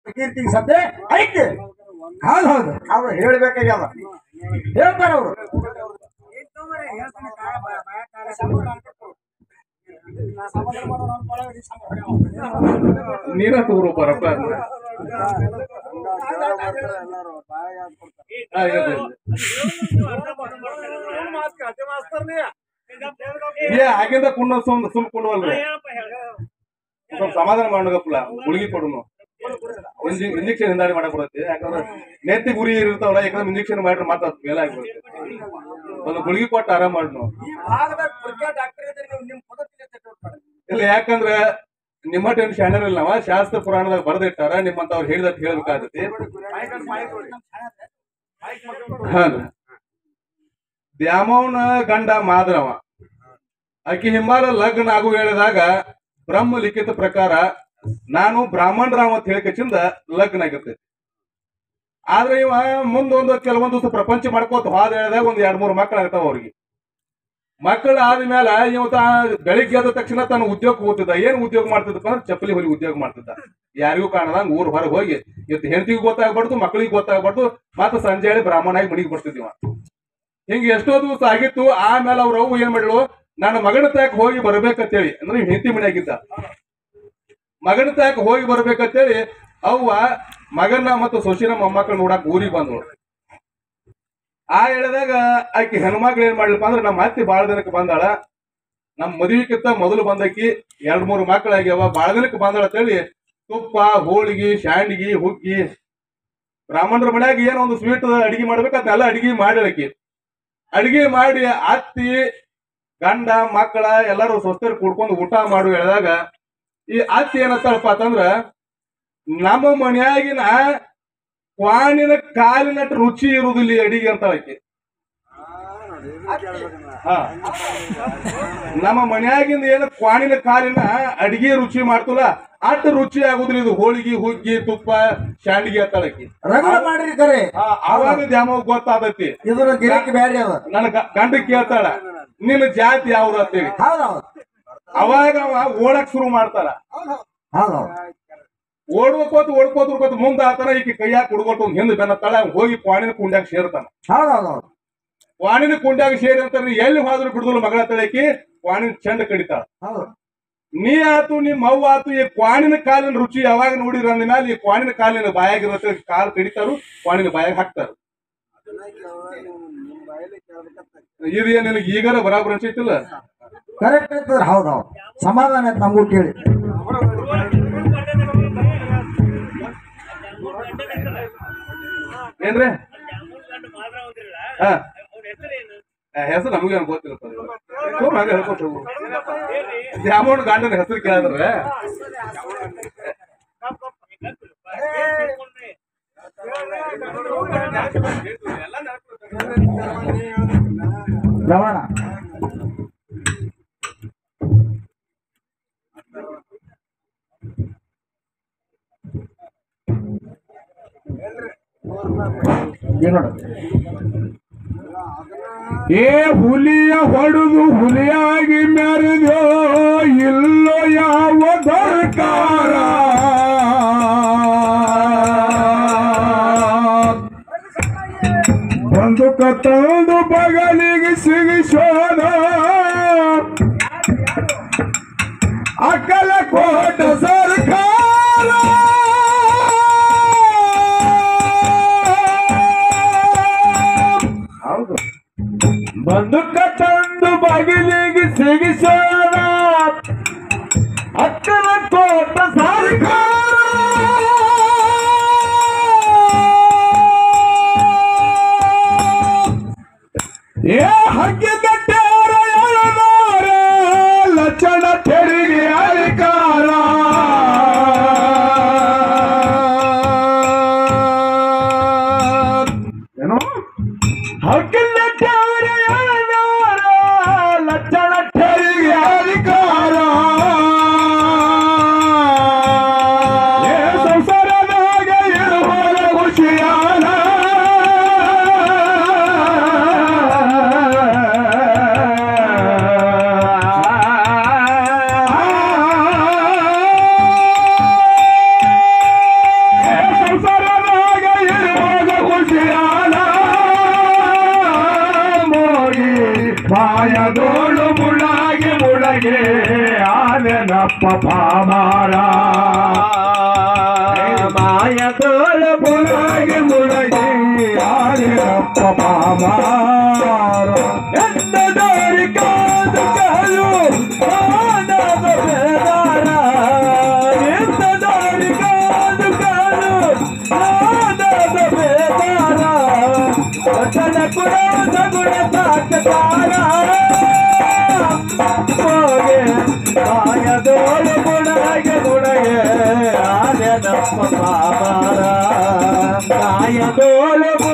ಕೀರ್ತಿಗೆ ಸದ್ದೆ ಐತಿ ಹೌದು ಹೌದು ಅವ್ರು ಹೇಳ್ಬೇಕಾಗ್ಯದ ಹೇಳ್ತಾರ ಅವ್ರು ನೀನ ತಗೋರು ಬರಪ್ಪ ಹಾ, ಹೇಳ್ರಿ. ಏ ಆಗಿಂದ ಕುಣ್ಣ ಸುಮ್ ಸುಮ್ ಕುಣ್ಣವಲ್ರಿ ಸ್ವಲ್ಪ ಸಮಾಧಾನ ಮಾಡೋಗಪ್ಪಲ್ಲ ಗುಳಿಗೆ ಕೊಡುನು ಇಂಜೆಕ್ಷನ್ ಹಿಂದಾಡಿ ಮಾಡಕ್ ಬರುತ್ತೆ ಯಾಕಂದ್ರೆ ನೆತ್ತಿ ಗುರಿ ಇರ್ತಾವಲ್ಲ ಯಾಕಂದ್ರೆ ಇಂಜೆಕ್ಷನ್ ಮಾಡ್ರೆ ಮಾತ್ರ ಮೇಲೆ ಆಗ್ಬಿಡುತ್ತೆ ಒಂದು ಗುಳಿಗೆ ಕೊಟ್ಟು ಆರಾಮ್ ಮಾಡ್ನು ಈ ಭಾಗದಾಗ ಪ್ರಖ್ಯಾತ ಡಾಕ್ಟರ್ ಇದ್ರೆ ನೀವು ನಿಮ್ ಪದಕ್ಕೆ ತಗೊಳ್ತಾರೆ ಇಲ್ಲ ಯಾಕಂದ್ರೆ ನಿಮ್ಮ ಟೈಮ್ ಶಾಣರ್ ಇಲ್ಲ ನಾವ ಶಾಸ್ತ್ರ ಪುರಾಣದಾಗ ಬರೆದಿಟ್ಟಾರ ನಿಮ್ಮಂತವ್ರು ಹೇಳಿದತ್ ಹೇಳ್ಬೇಕಾಗತ್ತೆ ಹಾ ದ್ಯಾಮವ್ನ ಗಂಡ ಮಾದ್ರವ ಆಕಿ ಹಿಂಬಾಲ ಲಗ್ನ ಆಗು ಹೇಳಿದಾಗ ಬ್ರಹ್ಮ ಲಿಖಿತ ಪ್ರಕಾರ ನಾನು ಬ್ರಾಹ್ಮಣರಾವ್ ಅಂತ ಹೇಳಿಕಚಿಂದ ಲಗ್ನ ಆಗಿರ್ತೈತಿ ಆದ್ರೆ ಇವ ಮುಂದೊಂದು ಕೆಲವೊಂದು ದಿವಸ ಪ್ರಪಂಚ ಮಾಡ್ಕೋತ ಹೋದ ಹೇಳಿದಾಗ ಒಂದ್ ಎರಡ್ ಮೂರು ಮಕ್ಕಳು ಆಗ್ತಾವ ಅವ್ರಿಗೆ ಮಕ್ಕಳು ಆದ್ಮೇಲೆ ಇವತ್ತ ಬೆಳಿಗ್ಗೆ ಎದ್ದ ತಕ್ಷಣ ತಾನು ಉದ್ಯೋಗ ಹೋಗ್ತಿದ್ದ ಏನ್ ಉದ್ಯೋಗ ಮಾಡ್ತಿದ್ದಪ್ಪ ಅಂದ್ರೆ ಚಪ್ಪಲಿ ಹೊಲಿ ಉದ್ಯೋಗ ಮಾಡ್ತಿದ್ದ ಯಾರಿಗೂ ಕಾಣದಂಗ ಊರ್ ಹೊರಗೆ ಹೋಗಿ ಇವತ್ತು ಹೆಂಡತಿಗೂ ಗೊತ್ತಾಗ್ಬಾರ್ದು ಮಕ್ಕಳಿಗೆ ಗೊತ್ತಾಗ್ಬಾರ್ದು ಮತ್ತೆ ಸಂಜೆ ಹೇಳಿ ಬ್ರಾಹ್ಮಣ ಆಗಿ ಮನೆಗೆ ಬರ್ತಿದ್ವ ಹಿಂಗ ಎಷ್ಟೋ ದಿವಸ ಆಗಿತ್ತು ಆಮೇಲೆ ಅವ್ರ ಅವು ಏನ್ ಮಾಡಿಳು ನನ್ನ ಮಗನ ತಾಕ ಹೋಗಿ ಬರ್ಬೇಕಂತೇಳಿ ಅಂದ್ರೆ ಹೆಂಡತಿ ಮನೆಯಾಗಿದ್ದ ಮಗನ ತಾಕ ಹೋಗಿ ಬರ್ಬೇಕಂತೇಳಿ ಅವ್ವ ಮಗನ ಮತ್ತು ಸೊಸಿನ ಮೊಮ್ಮಕ್ಕಳು ನೋಡಕ್ ಊರಿಗೆ ಬಂದಳು ಆ ಹೇಳಿದಾಗ ಆಕಿ ಹೆಣ್ಮಕ್ಳು ಏನ್ ಮಾಡ್ಲಪ್ಪ ಅಂದ್ರೆ ನಮ್ಮ ಅತ್ತಿ ಬಾಳ ದಿನಕ್ಕೆ ಬಂದಾಳ ನಮ್ಮ ಮದುವೆಕ್ಕಿಂತ ಮೊದಲು ಬಂದಕಿ ಎರಡ್ ಮೂರು ಮಕ್ಕಳಾಗ್ಯಾವ ಬಾಳ ದಿನಕ್ಕೆ ಬಂದಾಳ ಅಂತೇಳಿ ತುಪ್ಪ ಹೋಳಿಗೆ ಶಾಂಡಿಗೆ ಹುಗ್ಗಿ ಬ್ರಾಹ್ಮಣರ ಮನ್ಯಾಗ ಏನೋ ಒಂದು ಸ್ವೀಟ್ ಅಡಿಗೆ ಮಾಡ್ಬೇಕು ಅದನ್ನೆಲ್ಲ ಅಡಿಗೆ ಮಾಡಿಳಕಿ ಅಡಿಗೆ ಮಾಡಿ ಅತ್ತಿ ಗಂಡ ಮಕ್ಕಳ ಎಲ್ಲರೂ ಸ್ವಸ್ಥರು ಕೂಡ್ಕೊಂಡು ಊಟ ಮಾಡು ಹೇಳಿದಾಗ ಈ ಅತ್ತಿ ಏನಂತಾಳಪ್ಪ ಅಂತಂದ್ರ ನಮ್ಮ ಮನ್ಯಾಗಿನ ಕ್ವಾಣಿನ ಕಾಲಿನ ರುಚಿ ಇರುವುದಿಲ್ಲ ಈ ಅಡಿಗೆ ಅಂತ ಆಕಿ ಹಾ ನಮ್ಮ ಮನ್ಯಾಗಿಂದ ಏನು ಕ್ವಾಣಿನ ಕಾಲಿನ ಅಡಿಗೆ ರುಚಿ ಮಾಡ್ತಲ್ಲ ಅಟ್ಟ ರುಚಿ ಆಗುದಿಲ್ಲ ಇದು ಹೋಳಿಗೆ ಹುಗ್ಗಿ ತುಪ್ಪ ಶಾಂಡಿಗೆ ಅಂತಾಳಕಿ ರಗಡ ಮಾಡ್ರಿ ಕರೆ ಅವಾಗ ದ್ಯಾಮ ಗೊತ್ತಾದತಿ ಇದ್ರ ಗಿರಾಕಿ ಬ್ಯಾರೆ ಅದ ನನ್ನ ಗ- ಗಂಡ ಕೇಳ್ತಾಳ ನಿನ್ನ ಜಾತಿ ಯಾವ್ದು ಅಂತೇಳಿ ಹೌದೌದು ಅವಾಗ ಅವ ಓಡಕ್ ಶುರು ಮಾಡ್ತಾರ ಹೌದೌದು ಓಡ್ಕೋತ ಓಡ್ಕೋತ ಓಡ್ಕೋತ ಮುಂದ ಆತನ ಈಕಿ ಕೈಯಾಗ ಕುಡ್ಕೊಟ್ಟು ಹಿಂದ್ ಬೆನ್ನತ್ತಾಳ ಅವ್ನ್ ಹೋಗಿ ಕ್ವಾಣಿನ ಕುಂಡ್ಯಾಗ ಸೇರ್ತಾನ ಹೌದೌದೌದು ಕ್ವಾಣಿನ ಕುಂಡ್ಯಾಗ ಸೇರಿ ಅಂತ ಎಲ್ಲಿ ಹೋದ್ರು ಬಿಡುದಿಲ್ಲ ಮಗಳ ತಳಕಿ ಕ್ವಾಣಿನ ಚಂದ ಕಡಿತಾಳ ಹೌದು ನೀ ಆತು ನಿಮ್ಮ ಅವ್ವ ಆತು ಈ ಕ್ವಾಣಿನ ಕಾಲಿನ ರುಚಿ ಯಾವಾಗ ನೋಡಿರ ಅಂದ ಮೇಲೆ ಈ ಕ್ವಾಣಿನ ಕಾಲಿನ ಬಾಯಾಗಿರುತ್ತೆ ಕಾಲು ಕಡಿತಾರು ಕ್ವಾಣಿನ ಬಾಯಾಗ ಹಾಕ್ತಾರ ಇದು ಏನ್ ನಿನಗೆ ಈಗಾರ ಬರಾಬರ್ ಅನ್ಸೈತಿಲ್ಲ ಕರೆಕ್ಟ್ ಐತದ್ರ ಹೌದೌದು ಸಮಾಧಾನ ಐತೆ ನಮಗೂ ಕೇಳಿ ಏನ್ರಿ ಹಾ ಆ, ಹೆಸರು ನಮಗೇನು ಗೊತ್ತಿಲ್ಲ ಹಾಗೆ ಹೇಳ್ಕೊತ ಹೋಗು ದ್ಯಾಮೋನ್ ಗಂಡನ ಹೆಸರು ಕೇಳಿದ್ರೆ ರಮಣ ಏನ್ ನೋಡು ಏ ಹುಲಿಯ ಹೊಡೆದು ಹುಲಿಯಾಗಿ ಮೆರೆದೋ ಇಲ್ಲೋ ಯಾವ ದರ್ಕಾರ ಬಂದುಕ ತಂದು ಬಗಲಿಗೆ ಸಿಗಿಸೋಣ ಅಕ್ಕಲ ಕೋಟ ಸರ್ಕಾರ ಹೌದು ಬಂದುಕ ತಂದು ಬಗಿಲಿಗೆ ಸಿಗಿಸೋಣ ಅಕ್ಕನ ಕೋಟ ಸರ್ಕಾರ ಏ ಹಕ್ಕಿಗಟ್ಟಾರ ಎಳನೋರ ಲಕ್ಷಣ ತೆರಿಗೆ ಅಧಿಕಾರ ಏನು ಹಕ್ಕಿಗಟ್ಟಾರ ಎಳನೋರ ಲಕ್ಷಣ ತೆರಿಗೆ ಅಧಿಕಾರ ಆರ್ಯನಪ್ಪ ಪಾಮಾರ ಮಾಯದೋಳ ಮುಳಗಿ ಮುಳಗಿ ಆರ್ಯನಪ್ಪ ಪಾಮಾರ ಎಂದದೋರಿ ಕಾದು ಕಾಲು ಆನದ ಬೇದಾರ ಎಂದದೋರಿ ಕಾದು ಕಾಲು ಆನದ ಬೇದಾರ ವಚನ ಕುಡ ಸಗುಣ ಸಾಕತಾರ ಹೋಗೆ ಮಾಯದೋಳ ಮುಡಗೆ ಮುಡಗೆ ಆನದಪ್ಪ ಪಾಮಾರ ಮಾಯದೋಳ